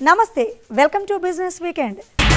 నమస్తే welcome to business weekend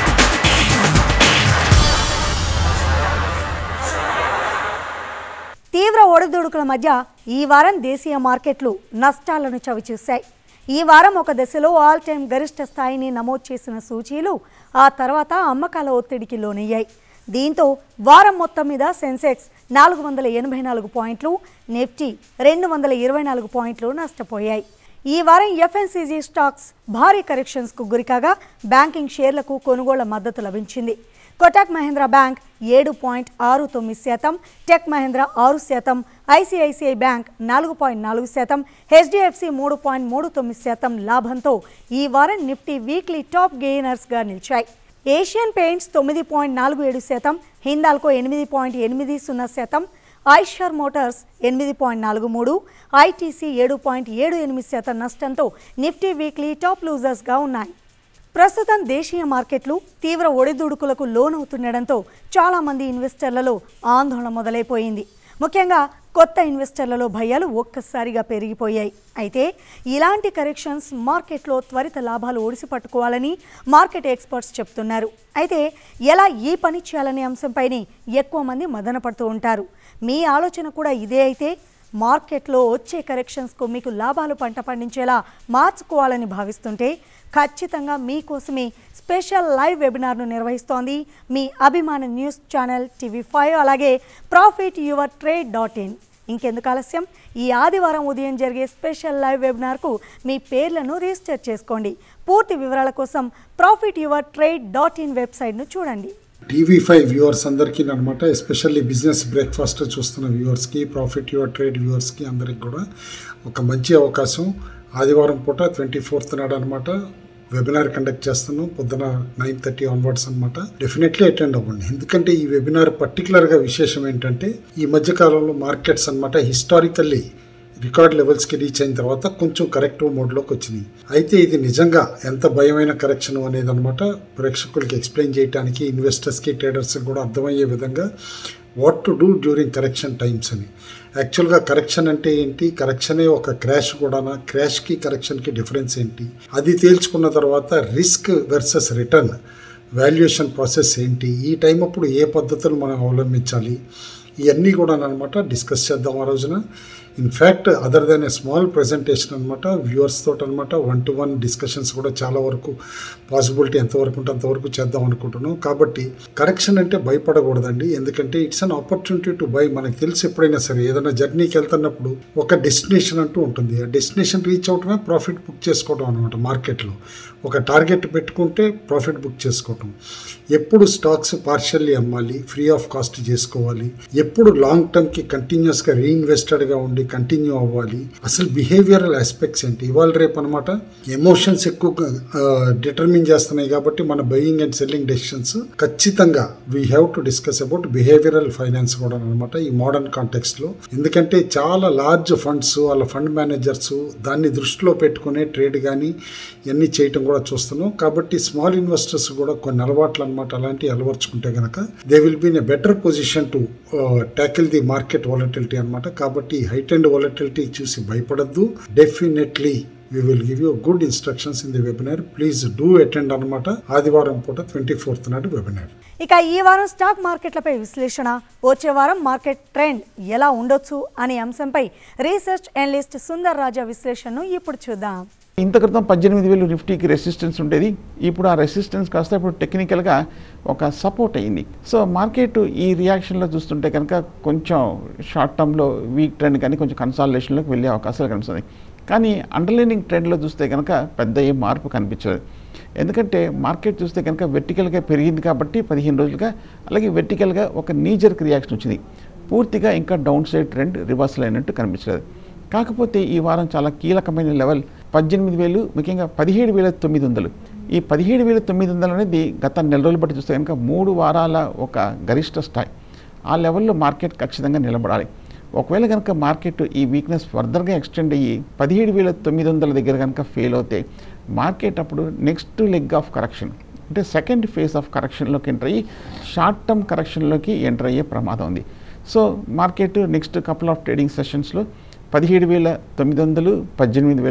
తీవ్ర ఒడిదుడుకుల మధ్య ఈ వారం దేశీయ మార్కెట్లు నష్టాలను చవిచూశాయి ఈ వారం ఒక దశలో ఆల్ టైమ్ గరిష్ట స్థాయిని నమోదు చేసిన సూచీలు ఆ తర్వాత అమ్మకాల ఒత్తిడికి లోనయ్యాయి దీంతో వారం మొత్తం మీద సెన్సెక్స్ నాలుగు వందల ఎనభై నాలుగు పాయింట్లు నిఫ్టీ రెండు వందల ఇరవై నాలుగు పాయింట్లు నష్టపోయాయి ఈ వారం ఎఫ్ఎన్సీజీ స్టాక్స్ భారీ కరెక్షన్స్కు గురికాగా బ్యాంకింగ్ షేర్లకు కొనుగోళ్ల మద్దతు లభించింది కొటాక్ మహీంద్రా బ్యాంక్ ఏడు పాయింట్ ఆరు తొమ్మిది శాతం టెక్ మహీంద్రా ఆరు శాతం ఐసిఐసిఐ బ్యాంక్ నాలుగు పాయింట్ నాలుగు శాతం హెచ్డిఎఫ్సి మూడు పాయింట్ మూడు తొమ్మిది శాతం లాభంతో ఈ వారం నిఫ్టీ వీక్లీ టాప్ గెయినర్స్గా నిలిచాయి ఏషియన్ పెయింట్స్ తొమ్మిది పాయింట్ నాలుగు ఏడు శాతం హిందాల్కో ఎనిమిది పాయింట్ ఎనిమిది సున్నా శాతం ఐషర్ మోటార్స్ ఎనిమిది పాయింట్ నాలుగు మూడు ఐటీసీ ఏడు పాయింట్ ఏడు ఎనిమిది శాతం నష్టంతో నిఫ్టీ వీక్లీ టాప్ లూజర్స్గా ఉన్నాయి ప్రస్తుతం దేశీయ మార్కెట్లు తీవ్ర ఒడిదుడుకులకు లోనవుతుండడంతో చాలామంది ఇన్వెస్టర్లలో ఆందోళన మొదలైపోయింది ముఖ్యంగా కొత్త ఇన్వెస్టర్లలో భయాలు ఒక్కసారిగా పెరిగిపోయాయి అయితే ఇలాంటి కరెక్షన్స్ మార్కెట్లో త్వరిత లాభాలు ఒడిసి పట్టుకోవాలని మార్కెట్ ఎక్స్పర్ట్స్ చెప్తున్నారు అయితే ఎలా ఈ పని చేయాలనే అంశంపైనే ఎక్కువ మంది మదన పడుతూ ఉంటారు మీ ఆలోచన కూడా ఇదే అయితే మార్కెట్లో వచ్చే కరెక్షన్స్కు మీకు లాభాలు పంట పండించేలా మార్చుకోవాలని భావిస్తుంటే ఖచ్చితంగా మీకోసమే స్పెషల్ లైవ్ వెబినార్ను నిర్వహిస్తోంది మీ అభిమాన న్యూస్ ఛానల్ టీవీ ఫైవ్ అలాగే profit your trade dot in ఇంకెందుకు ఆలస్యం ఈ ఆదివారం ఉదయం జరిగే స్పెషల్ లైవ్ వెబినార్కు మీ పేర్లను రిజిస్టర్ చేసుకోండి పూర్తి వివరాల కోసం profit your trade dot in వెబ్సైట్ను చూడండి టీవీ ఫైవ్ వ్యూవర్స్ అందరికీ అనమాట ఎస్పెషల్లీ బిజినెస్ బ్రేక్ఫాస్ట్ చూస్తున్న వ్యూవర్స్కి ప్రాఫిట్ యువర్ ట్రేడ్ వ్యూవర్స్కి అందరికి కూడా ఒక మంచి అవకాశం ఆదివారం పూట ట్వంటీ ఫోర్త్ నాడు అనమాట వెబినార్ కండక్ట్ చేస్తున్నాం పొద్దున నైన్ థర్టీ ఆన్వర్డ్స్ అనమాట డెఫినెట్లీ అటెండ్ అవ్వండి ఎందుకంటే ఈ వెబినార్ పర్టికులర్గా విశేషం ఏంటంటే ఈ మధ్య కాలంలో మార్కెట్స్ అనమాట హిస్టారికల్లీ రికార్డ్ లెవెల్స్కి రీచ్ అయిన తర్వాత కొంచెం కరెక్టివ్ మోడ్లోకి వచ్చినాయి అయితే ఇది నిజంగా ఎంత భయమైన కరెక్షన్ అనేది అనమాట ప్రేక్షకులకి ఎక్స్ప్లెయిన్ చేయడానికి ఇన్వెస్టర్స్కి ట్రేడర్స్కి కూడా అర్థమయ్యే విధంగా what to do during correction times అని యాక్చువల్గా కరెక్షన్ అంటే ఏంటి కరెక్షనే ఒక క్రాష్ కూడానా క్రాష్కి కరెక్షన్కి డిఫరెన్స్ ఏంటి అది తేల్చుకున్న తర్వాత risk versus return valuation process ఏంటి ఈ టైం అప్పుడు ఏ పద్ధతులు మనం అవలంబించాలి ఇవన్నీ కూడా అనమాట డిస్కస్ చేద్దాం ఆ రోజున in fact other then a small presentation అనమాట వ్యూవర్స్ తోటి అనమాట వన్ టు వన్ డిస్కషన్స్ కూడా చాలా వరకు పాసిబిలిటీ ఎంతవరకు ఉంటే అంతవరకు చేద్దాం అనుకుంటున్నాం కాబట్టి కరెక్షన్ అంటే భయపడకూడదండి ఎందుకంటే it's an opportunity to buy మనకు తెలిసి ఎప్పుడైనా సరే ఏదైనా జర్నీకి వెళ్తున్నప్పుడు ఒక డెస్టినేషన్ అంటూ ఉంటుంది ఆ డెస్టినేషన్ రీచ్ అవటమే ప్రాఫిట్ బుక్ చేసుకోవడం అనమాట మార్కెట్లో ఒక టార్గెట్ పెట్టుకుంటే ప్రాఫిట్ బుక్ చేసుకోవటం ఎప్పుడు స్టాక్స్ పార్షల్లీ అమ్మాలి ఫ్రీ ఆఫ్ కాస్ట్ చేసుకోవాలి ఎప్పుడు లాంగ్ టర్మ్కి కంటిన్యూస్గా రీఇన్వెస్టెడ్గా ఉండి కంటిన్యూ అవ్వాలి అసలు బిహేవియరల్ ఆస్పెక్ట్స్ ఏంటి ఇవాళ రేపు అనమాట ఎమోషన్స్ ఎక్కువ డిటర్మిన్ చేస్తున్నాయి కాబట్టి మన బయింగ్ అండ్ సెల్లింగ్ డెసిషన్స్ ఖచ్చితంగా we have to discuss about behavioural finance కూడా అనమాట ఈ మోడర్న్ కాంటెక్స్లో ఎందుకంటే చాలా లార్జ్ ఫండ్స్ వాళ్ళ ఫండ్ మేనేజర్స్ దాన్ని దృష్టిలో పెట్టుకునే ట్రేడ్ కానీ ఇవన్నీ చేయటం కూడా చూస్తున్నాం కాబట్టి స్మాల్ ఇన్వెస్టర్స్ కూడా కొన్ని అలవాట్లు అనమాట అలాంటివి అలవర్చుకుంటే కనుక they will be in a better position to tackle the market volatility అనమాట కాబట్టి హైట్ అండ్ వాలటిలిటీ చూసి భయపడద్దు definitely we will give you good instructions in the webinar please do attend అనమాట ఆదివారం పూట ట్వంటీ ఫోర్త్ నాడు వెబినార్ ఇక ఈ వారం స్టాక్ మార్కెట్లపై విశ్లేషణ వచ్చే వారం మార్కెట్ ట్రెండ్ ఎలా ఉండొచ్చు అనే అంశంపై రీసెర్చ్ అనలిస్ట్ సుందర్ రాజా విశ్లేషణను ఇప్పుడు చూద్దాం ఇంత క్రితం పద్దెనిమిది వేలు నిఫ్టీకి రెసిస్టెన్స్ ఉండేది ఇప్పుడు ఆ రెసిస్టెన్స్ కాస్త ఇప్పుడు టెక్నికల్గా ఒక సపోర్ట్ అయ్యింది సో మార్కెట్ ఈ రియాక్షన్లో చూస్తుంటే కనుక కొంచెం షార్ట్ టర్మ్లో వీక్ ట్రెండ్ కానీ కొంచెం కన్సాలిడేషన్లోకి వెళ్ళే అవకాశాలు కనిపిస్తుంది కానీ అండర్లైనింగ్ ట్రెండ్లో చూస్తే కనుక పెద్ద ఏ మార్పు కనిపించలేదు ఎందుకంటే మార్కెట్ చూస్తే కనుక వెర్టికల్గా పెరిగింది కాబట్టి పదిహేను రోజులుగా అలాగే వెర్టికల్గా ఒక నీజర్క్ రియాక్షన్ వచ్చింది పూర్తిగా ఇంకా డౌన్ సైడ్ ట్రెండ్ రివర్సల్ అయినట్టు కనిపించలేదు కాకపోతే ఈ వారం చాలా కీలకమైన లెవెల్ పద్దెనిమిది వేలు ముఖ్యంగా పదిహేడు వేల తొమ్మిది వందలు ఈ పదిహేడు వేల తొమ్మిది వందలు అనేది గత నెల రోజులు బట్టి చూస్తే కనుక మూడు వారాల ఒక గరిష్ట స్థాయి ఆ లెవెల్లో మార్కెట్ ఖచ్చితంగా నిలబడాలి ఒకవేళ కనుక మార్కెట్ ఈ వీక్నెస్ ఫర్దర్గా ఎక్స్టెండ్ అయ్యి పదిహేడు వేల తొమ్మిది వందల దగ్గర కనుక ఫెయిల్ అవుతే మార్కెట్ అప్పుడు నెక్స్ట్ లెగ్ ఆఫ్ కరెక్షన్ అంటే సెకండ్ ఫేజ్ ఆఫ్ కరెక్షన్లోకి ఎంటర్ అయ్యి షార్ట్ టర్మ్ కరెక్షన్లోకి ఎంటర్ అయ్యే ప్రమాదం ఉంది so market next couple of trading సెషన్స్లో పదిహేడు వేల తొమ్మిది వందలు పద్దెనిమిది వేల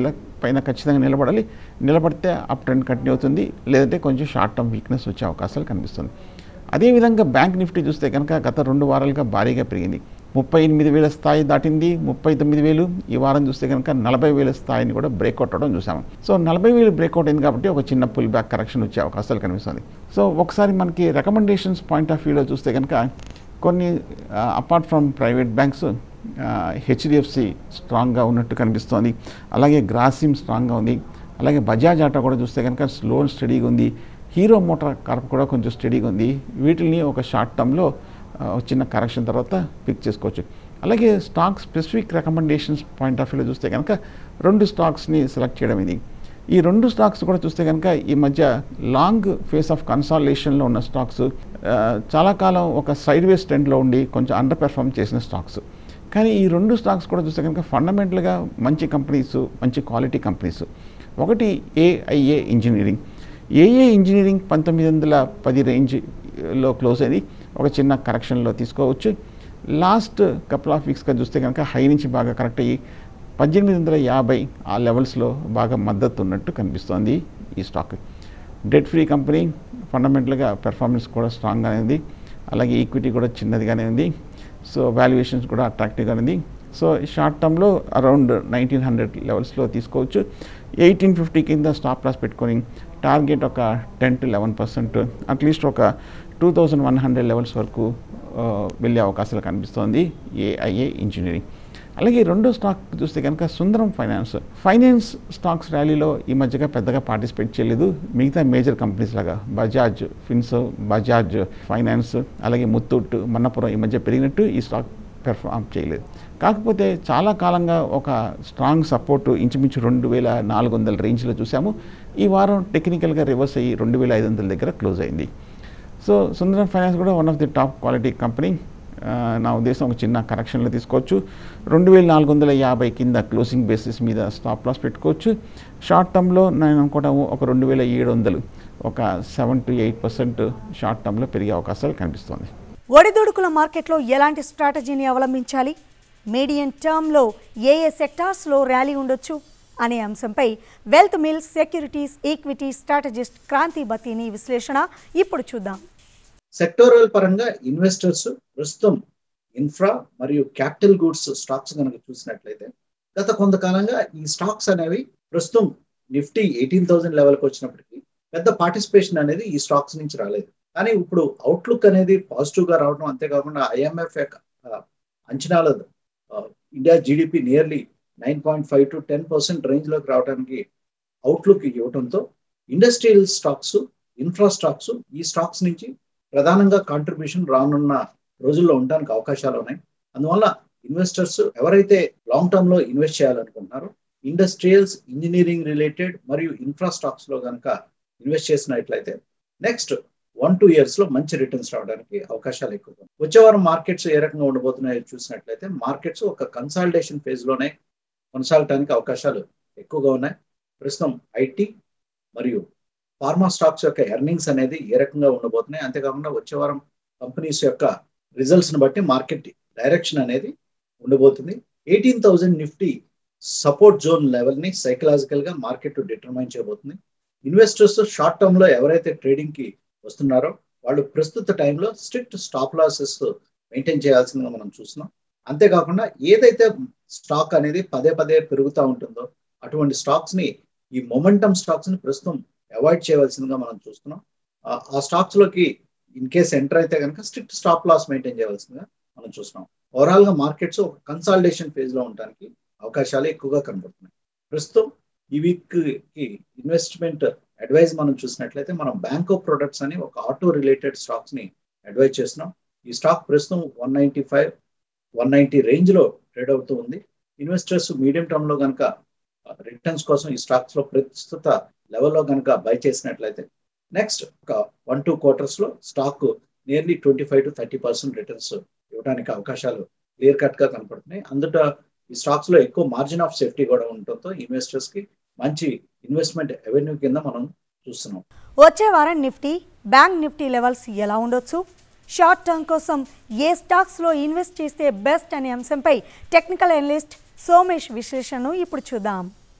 పైన ఖచ్చితంగా నిలబడాలి నిలబడితే అప్ ట్రెండ్ కంటిన్యూ అవుతుంది లేదంటే కొంచెం షార్ట్ టర్మ్ వీక్నెస్ వచ్చే అవకాశాలు కనిపిస్తుంది అదేవిధంగా బ్యాంక్ నిఫ్టీ చూస్తే కనుక గత రెండు వారాలుగా భారీగా పెరిగింది ముప్పై ఎనిమిది వేల స్థాయి దాటింది ముప్పై తొమ్మిది వేలు ఈ వారం చూస్తే కనుక నలభై వేల స్థాయిని కూడా బ్రేక్అవుట్ అవడం చూసాము సో నలభై వేలు బ్రేక్అవుట్ అయింది కాబట్టి ఒక చిన్న పుల్ బ్యాక్ కరెక్షన్ వచ్చే అవకాశాలు కనిపిస్తుంది సో ఒకసారి మనకి రికమెండేషన్స్ పాయింట్ ఆఫ్ వ్యూలో చూస్తే కనుక కొన్ని apart from private banks HDFC స్ట్రాంగ్గా ఉన్నట్టు కనిపిస్తోంది అలాగే గ్రాసిమ్ స్ట్రాంగ్గా ఉంది అలాగే బజాజ్ ఆటో కూడా చూస్తే కనుక స్లోన్ స్టడీగా ఉంది హీరో మోటార్ కార్ప్ కూడా కొంచెం స్టడీగా ఉంది వీటిని ఒక షార్ట్ టర్మ్లో చిన్న కరెక్షన్ తర్వాత పిక్ చేసుకోవచ్చు అలాగే stock specific recommendations point of వ్యూలో చూస్తే కనుక రెండు స్టాక్స్ని సెలెక్ట్ చేయడం ఇది ఈ రెండు స్టాక్స్ కూడా చూస్తే కనుక ఈ మధ్య లాంగ్ ఫేస్ ఆఫ్ కన్సాలేషన్లో ఉన్న స్టాక్స్ ఆ, చాలా కాలం ఒక సైడ్ వేస్ ట్రెండ్లో ఉండి కొంచెం అండర్ పెర్ఫామ్ చేసిన స్టాక్స్ కానీ ఈ రెండు స్టాక్స్ కూడా చూస్తే కనుక ఫండమెంటల్గా మంచి కంపెనీస్ మంచి క్వాలిటీ కంపెనీస్ ఒకటి ఏఐఏ ఇంజనీరింగ్ ఏఏ ఇంజనీరింగ్ పంతొమ్మిది వందల పది రేంజ్లో క్లోజ్ అయింది ఒక చిన్న కరెక్షన్లో తీసుకోవచ్చు లాస్ట్ కపుల్ ఆఫ్ వీక్స్గా చూస్తే కనుక హై నుంచి బాగా కరెక్ట్ అయ్యి పద్దెనిమిది వందల యాభై ఆ లెవెల్స్లో బాగా మద్దతు ఉన్నట్టు కనిపిస్తోంది ఈ స్టాక్ డెట్ ఫ్రీ కంపెనీ ఫండమెంటల్గా పెర్ఫార్మెన్స్ కూడా స్ట్రాంగ్గానే ఉంది అలాగే ఈక్విటీ కూడా చిన్నదిగానే ఉంది సో వాల్యుయేషన్స్ కూడా అట్రాక్టివ్గానే ఉంది సో షార్ట్ టర్మ్లో అరౌండ్ నైన్టీన్ హండ్రెడ్ లెవెల్స్లో తీసుకోవచ్చు ఎయిటీన్ ఫిఫ్టీ కింద స్టాప్ లాస్ పెట్టుకొని టార్గెట్ ఒక ten to eleven percent at least ఒక two thousand one hundred levels వరకు ఆ, వెళ్ళే అవకాశాలు కనిపిస్తోంది ఏఐఏ ఇంజనీరింగ్ అలాగే రెండో స్టాక్ చూస్తే కనుక సుందరం ఫైనాన్స్ ఫైనాన్స్ స్టాక్స్ ర్యాలీలో ఈ మధ్యగా పెద్దగా పార్టిసిపేట్ చేయలేదు మిగతా మేజర్ కంపెనీస్ లాగా బజాజ్ ఫిన్సో బజాజ్ ఫైనాన్స్ అలాగే ముత్తూట్ మన్నపురం ఈ మధ్య పెరిగినట్టు ఈ స్టాక్ పెర్ఫామ్ చేయలేదు కాకపోతే చాలా కాలంగా ఒక స్ట్రాంగ్ సపోర్ట్ ఇంచుమించు రెండు వేల నాలుగు వందల రేంజ్లో చూసాము ఈ వారం టెక్నికల్గా రివర్స్ అయ్యి రెండు వేల ఐదు వందల దగ్గర క్లోజ్ అయింది సో సుందరం ఫైనాన్స్ కూడా one of the top quality company ఆ, నా ఉద్దేశం ఒక చిన్న కరెక్షన్లో తీసుకోవచ్చు రెండు వేల నాలుగు వందల యాభై కింద క్లోజింగ్ బేసిస్ మీద స్టాప్ లాస్ పెట్టుకోవచ్చు షార్ట్ టర్మ్లో నేను అనుకోవడం ఒక రెండు వేల ఏడు వందలు ఒక seven to eight percent short టర్మ్లో పెరిగే అవకాశాలు కనిపిస్తుంది ఒడిదుడుకుల మార్కెట్లో ఎలాంటి స్ట్రాటజీని అవలంబించాలి మీడియం టర్మ్లో ఏ ఏ సెక్టార్స్లో ర్యాలీ ఉండొచ్చు అనే అంశంపై wealth mills securities equity strategist Kranthi Bathini విశ్లేషణ ఇప్పుడు చూద్దాం సెక్టోరల్ పరంగా ఇన్వెస్టర్స్ ప్రస్తుతం ఇన్ఫ్రా మరియు క్యాపిటల్ గూడ్స్ స్టాక్స్ కనుక చూసినట్లయితే గత కొంతకాలంగా ఈ స్టాక్స్ అనేవి ప్రస్తుతం నిఫ్టీ ఎయిటీన్ థౌసండ్ లెవెల్కి వచ్చినప్పటికీ పెద్ద పార్టిసిపేషన్ అనేది ఈ స్టాక్స్ నుంచి రాలేదు కానీ ఇప్పుడు అవుట్లుక్ అనేది పాజిటివ్ గా రావడం అంతేకాకుండా ఐఎంఎఫ్ యొక్క ఆ, అంచనాల ఆ, India GDP nearly nine point five to ten percent range లోకి రావడానికి అవుట్లుక్ ఇవ్వడంతో ఇండస్ట్రియల్ స్టాక్స్ ఇన్ఫ్రా స్టాక్స్ ఈ స్టాక్స్ నుంచి ప్రధానంగా కాంట్రిబ్యూషన్ రానున్న రోజుల్లో ఉండడానికి అవకాశాలు ఉన్నాయి అందువల్ల ఇన్వెస్టర్స్ ఎవరైతే లాంగ్ టర్మ్ లో ఇన్వెస్ట్ చేయాలనుకుంటున్నారో ఇండస్ట్రియల్స్ ఇంజనీరింగ్ రిలేటెడ్ మరియు ఇన్ఫ్రా స్టాక్స్ లో కనుక ఇన్వెస్ట్ చేసినట్లయితే నెక్స్ట్ వన్ టూ ఇయర్స్ లో మంచి రిటర్న్స్ రావడానికి అవకాశాలు ఎక్కువ ఉన్నాయి. వచ్చే వారం మార్కెట్స్ ఏ రకంగా ఉండబోతున్నాయో చూసినట్లయితే మార్కెట్స్ ఒక కన్సాలిడేషన్ ఫేజ్ లోనే కొనసాగడానికి అవకాశాలు ఎక్కువగా ఉన్నాయి ప్రస్తుతం ఐటీ మరియు ఫార్మా స్టాక్స్ యొక్క ఎర్నింగ్స్ అనేది ఏ రకంగా ఉండబోతున్నాయి అంతేకాకుండా వచ్చే వారం కంపెనీస్ యొక్క రిజల్ట్స్ ని బట్టి మార్కెట్ డైరెక్షన్ అనేది ఉండబోతుంది eighteen thousand Nifty support zone level ని సైకలాజికల్ గా మార్కెట్ డిటర్మైన్ చేయబోతుంది ఇన్వెస్టర్స్ షార్ట్ టర్మ్ లో ఎవరైతే ట్రేడింగ్ కి వస్తున్నారో వాళ్ళు ప్రస్తుత టైంలో స్ట్రిక్ట్ స్టాప్ లాసెస్ మెయింటైన్ చేయాల్సిందిగా మనం చూస్తున్నాం అంతేకాకుండా ఏదైతే స్టాక్ అనేది పదే పదే పెరుగుతూ ఉంటుందో అటువంటి స్టాక్స్ ని ఈ మొమెంటమ్ స్టాక్స్ ని ప్రస్తుతం అవాయిడ్ చేయవలసిందిగా మనం చూస్తున్నాం ఆ- ఆ స్టాక్స్ లోకి ఇన్ కేస్ ఎంటర్ అయితే కనుక స్ట్రిక్ట్ స్టాప్ లాస్ మెయింటైన్ చేయవలసిందిగా మనం చూస్తున్నాం ఓవరాల్ గా మార్కెట్స్ ఒక కన్సాలిడేషన్ ఫేజ్ లో ఉండడానికి అవకాశాలు ఎక్కువగా కనబడుతున్నాయి ప్రస్తుతం ఈ వీక్ కి ఇన్వెస్ట్మెంట్ అడ్వైజ్ మనం చూసినట్లయితే మనం బ్యాంక్ ఆఫ్ ప్రొడక్ట్స్ అని ఒక ఆటో రిలేటెడ్ స్టాక్స్ ని అడ్వైజ్ చేస్తున్నాం ఈ స్టాక్ ప్రస్తుతం one ninety five one ninety range లో ట్రేడ్ అవుతూ ఉంది ఇన్వెస్టర్స్ మీడియం టర్మ్ లో కనుక రిటర్న్స్ కోసం ఈ స్టాక్స్ లో ప్రస్తుత లెవెల్లో కనుక బై చేసినట్లయితే నెక్స్ట్ ఒక వన్ టూ క్వార్టర్స్ లో stock nearly twenty five to thirty percent returns ఇవ్వడానికి అవకాశాలు క్లియర్ కట్ గా కనపడుతున్నాయి అందుట ఈ స్టాక్స్ లో ఎక్కువ మార్జిన్ ఆఫ్ సేఫ్టీ కూడా ఉండటంతో ఇన్వెస్టర్స్ కి మంచి ఇన్వెస్ట్మెంట్ రెవెన్యూ కింద మనం చూస్తున్నాం వచ్చే వారం నిఫ్టీ బ్యాంక్ నిఫ్టీ లెవెల్స్ ఎలా ఉండొచ్చు షార్ట్ టర్మ్ కోసం ఏ స్టాక్స్లో ఇన్వెస్ట్ చేస్తే బెస్ట్ అనే అంశంపై టెక్నికల్ అనలిస్ట్ సోమేష్ విశ్లేషణను ఇప్పుడు చూద్దాం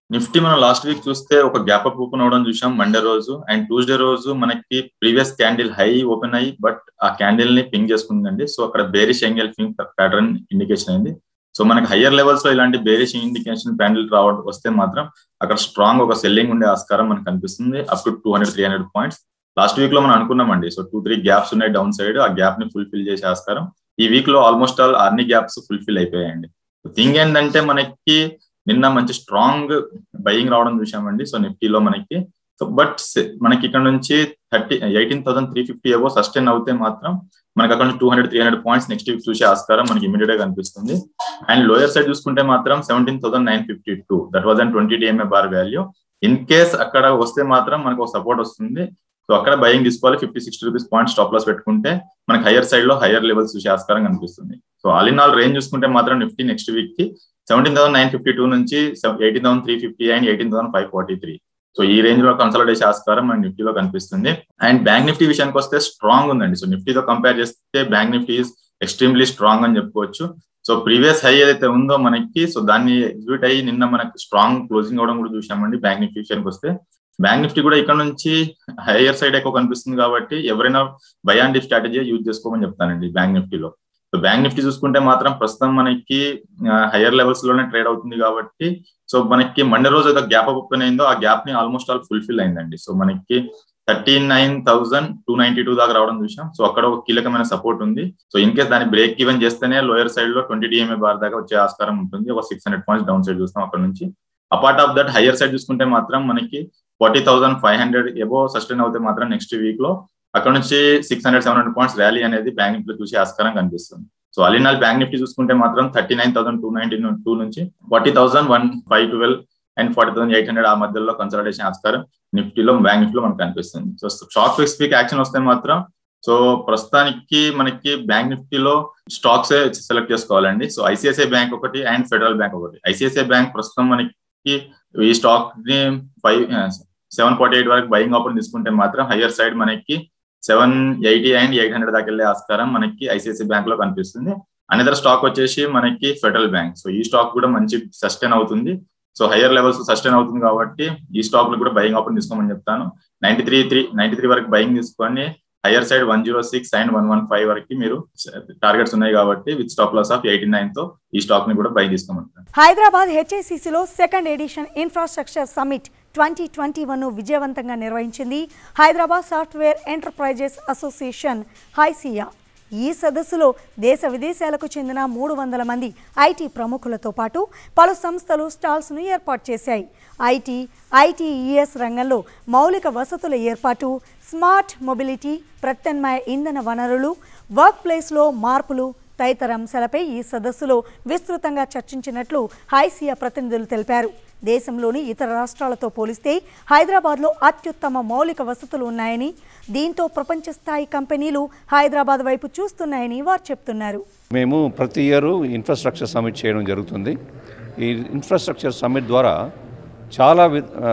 నిఫ్టీ మనం లాస్ట్ వీక్ చూస్తే ఒక గ్యాప్ అప్ ఓపెన్ అవడం చూసాం మండే రోజు అండ్ ట్యూస్డే రోజు మనకి ప్రీవియస్ క్యాండిల్ హై ఓపెన్ అయ్యి బట్ ఆ క్యాండిల్ ని పింగ్ చేసుకుందండి సో అక్కడ bearish angle ping pattern indication అయింది సో మనకి హయ్యర్ లెవెల్స్ లో ఇలాంటి బేరిష్ ఇండికేషన్ ప్యాండిల్ రావడం వస్తే మాత్రం అక్కడ స్ట్రాంగ్ ఒక సెల్లింగ్ ఉండే ఆస్కారం మనకు కనిపిస్తుంది up to two hundred three hundred points last week లో మనం అనుకున్నామండి సో టూ త్రీ గ్యాప్స్ ఉన్నాయి డౌన్ సైడ్ ఆ గ్యాప్ ని ఫుల్ఫిల్ చేసే ఆస్కారం ఈ వీక్ లో ఆల్మోస్ట్ ఆల్ అన్ని గ్యాప్స్ ఫుల్ఫిల్ అయిపోయాయండి థింగ్ ఏంటంటే మనకి నిన్న మంచి స్ట్రాంగ్ బయింగ్ రావడం చూసామండి సో నిఫ్టీలో మనకి సో బట్ మనకి ఇక్కడ నుంచి thirty eighteen thousand three fifty ఏవో సస్టైన్ అవుతే మాత్రం మనకి అక్కడ నుంచి two hundred three hundred points next week చూసే ఆస్కారం మనకి ఇమీడియట్ గా కనిపిస్తుంది అండ్ లోయర్ సైడ్ చూసుకుంటే మాత్రం seventeen thousand nine fifty two that was and twenty DMA bar value in case అక్కడ వస్తే మాత్రం మనకు ఒక సపోర్ట్ వస్తుంది సో అక్కడ బయింగ్ తీసుకోవాలి fifty sixty rupees point stop loss పెట్టుకుంటే మనకి హైయర్ సైడ్ లో హైయర్ లెవెల్స్ చూసే ఆస్కారం కనిపిస్తుంది so all in all range చూసుకుంటే మాత్రం నిఫ్టీ నెక్స్ట్ వీక్ కి seventeen thousand nine fifty two నుంచి eighteen thousand three fifty and eighteen thousand five forty three so ఈ రేంజ్ లో కన్సల్టేషన్ ఆస్కారం మన నిఫ్టీలో కనిపిస్తుంది అండ్ బ్యాంక్ నిఫ్టీ విషయానికి వస్తే స్ట్రాంగ్ ఉందండి సో నిఫ్టీతో కంపేర్ చేస్తే bank Nifty is extremely strong అని చెప్పుకోవచ్చు సో ప్రీవియస్ హై ఏదైతే ఉందో మనకి సో దాన్ని ఎగ్జిక్యూట్ అయ్యి నిన్న మనకి స్ట్రాంగ్ క్లోజింగ్ అవడం కూడా చూసామండి బ్యాంక్ నిఫ్టీ విషయానికి వస్తే బ్యాంక్ నిఫ్టీ కూడా ఇక్కడ నుంచి హైయర్ సైడ్ ఎక్కువ కనిపిస్తుంది కాబట్టి ఎవరైనా buy and dip strategy use చేసుకోమని చెప్తానండి బ్యాంక్ నిఫ్టీలో సో బ్యాంక్ నిఫ్టీ చూసుకుంటే మాత్రం ప్రస్తుతం మనకి హైయర్ లెవెల్స్ లోనే ట్రేడ్ అవుతుంది కాబట్టి సో మనకి మండే రోజు ఏదో గ్యాప్ ఓపెన్ అయిందో ఆ గ్యాప్ ని ఆల్మోస్ట్ ఆల్ ఫుల్ఫిల్ అయిందండి సో మనకి thirty nine thousand two ninety two దాకా రావడం చూసాం సో అక్కడ ఒక కీలకమైన సపోర్ట్ ఉంది సో ఇన్ కేస్ దాన్ని బ్రేక్ ఈవెన్ చేస్తేనే లోయర్ సైడ్ లో ట్వంటీ డిఎంఏ బార్ దాకా వచ్చే ఆస్కారం ఉంటుంది ఒక six hundred points down side చూస్తాం అక్కడ నుంచి apart of that higher side చూసుకుంటే మాత్రం మనకి forty thousand five hundred above sustain అవుతే మాత్రం నెక్స్ట్ వీక్ లో అక్కడ నుంచి six hundred seven hundred points rally అనేది బ్యాంక్ నిఫ్టీ చూసే ఆస్కారం కనిపిస్తుంది సో అలినాల్ బ్యాంక్ నిఫ్టీ చూసుకుంటే మాత్రం thirty nine thousand two ninety two నుంచి forty thousand one five twelve and forty thousand eight hundred ఆ మధ్యలో కన్సల్టేషన్ ఆస్కారం నిఫ్టీలో బ్యాంక్ నిఫ్టీలో మనకు కనిపిస్తుంది సో స్టాక్ స్పెసిఫిక్ యాక్షన్ వస్తే మాత్రం సో ప్రస్తుతానికి మనకి బ్యాంక్ నిఫ్టీలో స్టాక్స్ సెలెక్ట్ చేసుకోవాలండి సో ఐసిఐసిఐ బ్యాంక్ ఒకటి అండ్ ఫెడరల్ బ్యాంక్ ఒకటి ఐసిఐసిఐ బ్యాంక్ ప్రస్తుతం మనకి ఈ స్టాక్ ని ఫైవ్ సెవెన్ ఫార్టీ ఎయిట్ వరకు బయింగ్ ఆఫర్ తీసుకుంటే మాత్రం హయ్యర్ సైడ్ మనకి seven eighty and eight hundred దాకా వెళ్ళే ఆస్కారం మనకి ఐసిఐసిఐ బ్యాంక్ లో కనిపిస్తుంది అనదర్ స్టాక్ వచ్చేసి మనకి ఫెడరల్ బ్యాంక్ సో ఈ స్టాక్ కూడా మంచి సస్టైన్ అవుతుంది సో హయ్యర్ లెవెల్స్ సస్టైన్ అవుతుంది కాబట్టి ఈ స్టాక్ లో కూడా బయింగ్ ఆఫర్ తీసుకోమని చెప్తాను ninety three three ninety three వరకు బయింగ్ తీసుకొని higher side one zero six and one one five వరకు మీరు టార్గెట్స్ ఉన్నాయి కాబట్టి with stop loss of eighty nine తో ఈ స్టాక్ ని కూడా బై తీసుకోమంటారు హైదరాబాద్ హెచ్ఐసిసిలో second edition infrastructure summit twenty twenty one విజయవంతంగా నిర్వహించింది Hyderabad software enterprises association HYSEA ఈ సదస్సులో దేశ విదేశాలకు చెందిన మూడు వందల మంది ఐటీ ప్రముఖులతో పాటు పలు సంస్థలు స్టాల్స్ను ఏర్పాటు చేశాయి ఐటీ ఐటీఈఎస్ రంగంలో మౌలిక వసతుల ఏర్పాటు స్మార్ట్ మొబిలిటీ ప్రత్యామ్నాయ ఇంధన వనరులు వర్క్ ప్లేస్లో మార్పులు తదితర అంశాలపై ఈ సదస్సులో విస్తృతంగా చర్చించినట్లు హైసియా ప్రతినిధులు తెలిపారు దేశంలోని ఇతర రాష్ట్రాలతో పోలిస్తే హైదరాబాద్లో అత్యుత్తమ మౌలిక వసతులు ఉన్నాయని దీంతో ప్రపంచ స్థాయి కంపెనీలు హైదరాబాద్ వైపు చూస్తున్నాయని వారు చెప్తున్నారు మేము ప్రతి ఇయర్ ఇన్ఫ్రాస్ట్రక్చర్ సమ్మిట్ చేయడం జరుగుతుంది ఈ ఇన్ఫ్రాస్ట్రక్చర్ సమ్మిట్ ద్వారా చాలా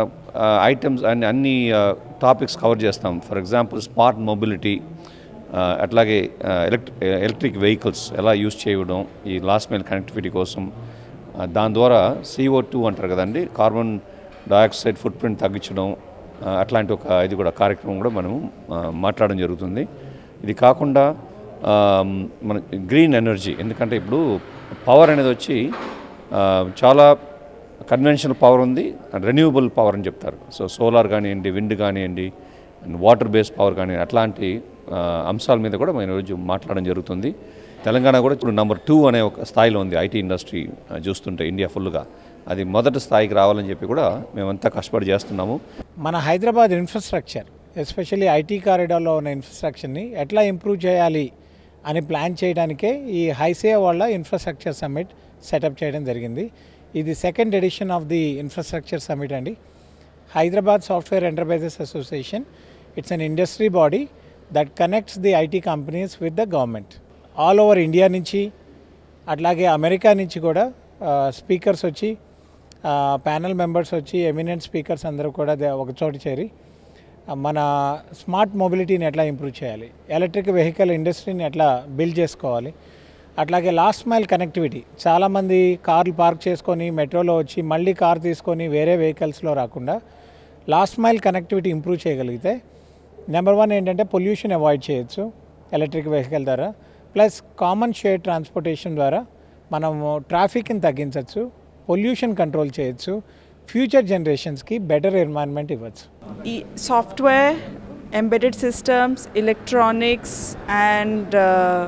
ఐటమ్స్ అండ్ అన్ని టాపిక్స్ కవర్ చేస్తాం ఫర్ ఎగ్జాంపుల్ స్మార్ట్ మొబిలిటీ అట్లాగే ఎలక్ట్రి ఎలక్ట్రిక్ వెహికల్స్ ఎలా యూజ్ చేయడం ఈ లాస్ట్ మైల్ కనెక్టివిటీ కోసం ఆ, దాని ద్వారా సిఓ టూ అంటారు కదండి కార్బన్ డయాక్సైడ్ ఫుట్ ప్రింట్ తగ్గించడం ఆ, అట్లాంటి ఒక ఇది కూడా కార్యక్రమం కూడా మనం ఆ, మాట్లాడడం జరుగుతుంది ఇది కాకుండా ఆ, మన గ్రీన్ ఎనర్జీ ఎందుకంటే ఇప్పుడు పవర్ అనేది వచ్చి ఆ, చాలా కన్వెన్షనల్ పవర్ ఉంది రెన్యూవబుల్ పవర్ అని చెప్తారు సో సోలార్ కానివ్వండి విండ్ కానివ్వండి అండ్ వాటర్ బేస్డ్ పవర్ కానివ్వండి అట్లాంటి ఆ, అంశాల మీద కూడా మనం ఈరోజు మాట్లాడడం జరుగుతుంది తెలంగాణ కూడా ఇప్పుడు నెంబర్ టూ అనే ఒక స్థాయిలో ఉంది ఐటీ ఇండస్ట్రీ ఆ, చూస్తుంటే ఇండియా ఫుల్గా అది మొదటి స్థాయికి రావాలని చెప్పి కూడా మేమంతా కష్టపడి చేస్తున్నాము మన హైదరాబాద్ ఇన్ఫ్రాస్ట్రక్చర్ ఎస్పెషల్లీ ఐటీ కారిడార్లో ఉన్న ఇన్ఫ్రాస్ట్రక్చర్ని ఎట్లా ఇంప్రూవ్ చేయాలి అని ప్లాన్ చేయడానికే ఈ హైసే వాళ్ళ ఇన్ఫ్రాస్ట్రక్చర్ సమ్మిట్ సెటప్ చేయడం జరిగింది ఇది second edition of the infrastructure summit అండి Hyderabad software enterprises association it's an industry body that connects the IT companies with the government all over India నుంచి అట్లాగే అమెరికా నుంచి కూడా స్పీకర్స్ వచ్చి ప్యానల్ మెంబర్స్ వచ్చి ఎమినెంట్ స్పీకర్స్ అందరూ కూడా దే- ఒక చోట చేరి ఆ, మన స్మార్ట్ మొబిలిటీని ఎట్లా ఇంప్రూవ్ చేయాలి ఎలక్ట్రిక్ వెహికల్ ఇండస్ట్రీని ఎట్లా బిల్డ్ చేసుకోవాలి అట్లాగే లాస్ట్ మైల్ కనెక్టివిటీ చాలామంది కార్లు పార్క్ చేసుకొని మెట్రోలో వచ్చి మళ్ళీ కార్ తీసుకొని వేరే వెహికల్స్లో రాకుండా లాస్ట్ మైల్ కనెక్టివిటీ ఇంప్రూవ్ చేయగలిగితే నెంబర్ వన్ ఏంటంటే పొల్యూషన్ అవాయిడ్ చేయొచ్చు ఎలక్ట్రిక్ వెహికల్ ద్వారా ప్లస్ కామన్ షేర్ ట్రాన్స్పోర్టేషన్ ద్వారా మనము ట్రాఫిక్ని తగ్గించవచ్చు పొల్యూషన్ కంట్రోల్ చేయొచ్చు ఫ్యూచర్ జనరేషన్స్కి బెటర్ ఎన్వైర్న్మెంట్ ఇవ్వచ్చు e- software, embedded systems, electronics, and uh,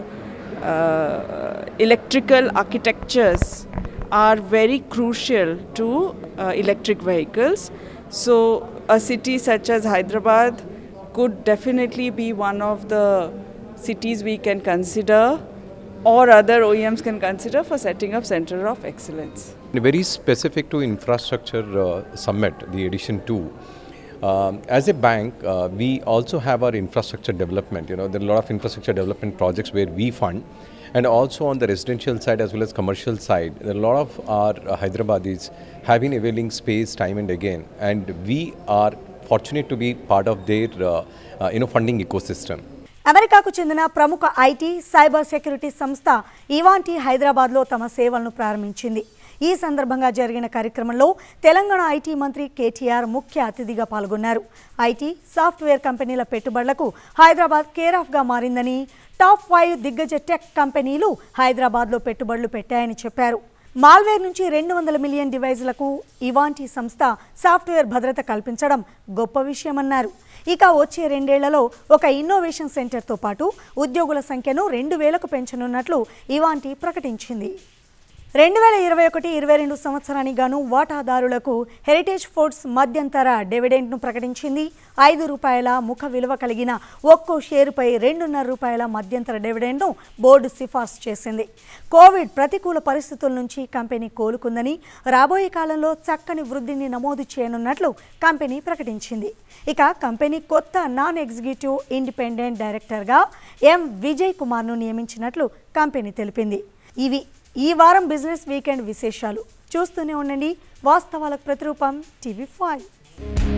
uh, electrical architectures are very crucial to uh, electric vehicles. So, a city such as Hyderabad could definitely be one of the cities we can consider or other OEMs can consider for setting up center of excellence. Very specific to infrastructure uh, summit, the edition two. Um, as a bank, uh, we also have our infrastructure development. You know, there are a lot of infrastructure development projects where we fund, and also on the residential side as well as commercial side, there are a lot of our uh, Hyderabadis have been availing space time and again, and we are fortunate to be part of their uh, uh, you know funding ecosystem. అమెరికాకు చెందిన ప్రముఖ IT cyber security సంస్థ ఇవాంటి హైదరాబాద్లో తమ సేవలను ప్రారంభించింది ఈ సందర్భంగా జరిగిన కార్యక్రమంలో తెలంగాణ ఐటీ మంత్రి కేటీఆర్ ముఖ్య అతిథిగా పాల్గొన్నారు ఐటీ సాఫ్ట్వేర్ కంపెనీల పెట్టుబడులకు హైదరాబాద్ కేర్ ఆఫ్గా మారిందని టాప్ ఫైవ్ దిగ్గజ టెక్ కంపెనీలు హైదరాబాద్లో పెట్టుబడులు పెట్టాయని చెప్పారు మాల్వేర్ నుంచి రెండు వందల మిలియన్ డివైజ్లకు ఇవాంటి సంస్థ సాఫ్ట్వేర్ భద్రత కల్పించడం గొప్ప విషయమన్నారు ఇక వచ్చే రెండేళ్లలో ఒక ఇన్నోవేషన్ సెంటర్తో పాటు ఉద్యోగుల సంఖ్యను రెండు వేలకు పెంచనున్నట్లు ఇవాంటి ప్రకటించింది రెండు వేల ఇరవై ఒకటి ఇరవై రెండు సంవత్సరానికి గాను వాటాదారులకు హెరిటేజ్ ఫుడ్స్ మధ్యంతర డివిడెంట్ను ప్రకటించింది ఐదు రూపాయల ముఖ విలువ కలిగిన ఒక్కో షేరుపై రెండున్నర రూపాయల మధ్యంతర డివిడెంట్ను బోర్డు సిఫార్సు చేసింది కోవిడ్ ప్రతికూల పరిస్థితుల నుంచి కంపెనీ కోలుకుందని రాబోయే కాలంలో చక్కని వృద్ధిని నమోదు చేయనున్నట్లు కంపెనీ ప్రకటించింది ఇక కంపెనీ కొత్త నాన్ ఎగ్జిక్యూటివ్ ఇండిపెండెంట్ డైరెక్టర్గా ఎం విజయ్ కుమార్ను నియమించినట్లు కంపెనీ తెలిపింది ఇవి ఈ వారం బిజినెస్ వీకెండ్ విశేషాలు చూస్తూనే ఉండండి వాస్తవాలకు ప్రతిరూపం టీవీ ఫైవ్